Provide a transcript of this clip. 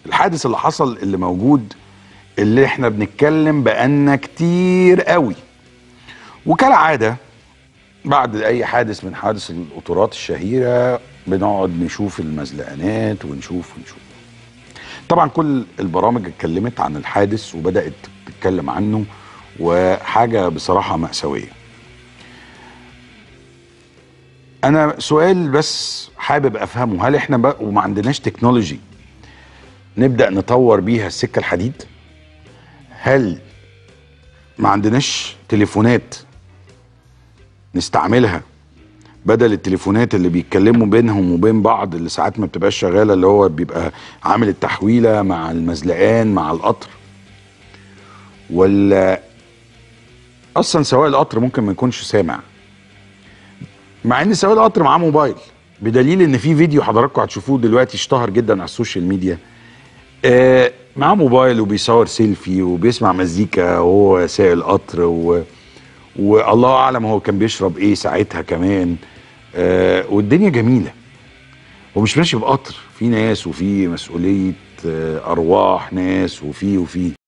الحادث اللي حصل اللي موجود اللي احنا بنتكلم بقالنا كتير قوي وكالعاده بعد اي حادث من حوادث القطورات الشهيره بنقعد نشوف المزلقانات ونشوف ونشوف طبعا كل البرامج اتكلمت عن الحادث وبدات تتكلم عنه وحاجه بصراحه ماساويه انا سؤال بس حابب افهمه هل احنا بقى وما عندناش تكنولوجي نبدا نطور بيها السكه الحديد هل ما عندناش تليفونات نستعملها بدل التليفونات اللي بيتكلموا بينهم وبين بعض اللي ساعات ما بتبقاش شغاله اللي هو بيبقى عامل التحويله مع المزلقان مع القطر ولا اصلا سواق القطر ممكن ما يكونش سامع مع ان سواق القطر معاه موبايل بدليل ان في فيديو حضراتكم هتشوفوه دلوقتي اشتهر جدا على السوشيال ميديا آه معاه موبايل وبيصور سيلفي وبيسمع مزيكا وهو سايق القطر و... والله اعلم هو كان بيشرب ايه ساعتها كمان آه والدنيا جميله هو مش ماشي بقطر في ناس وفي مسؤوليه آه ارواح ناس وفي وفي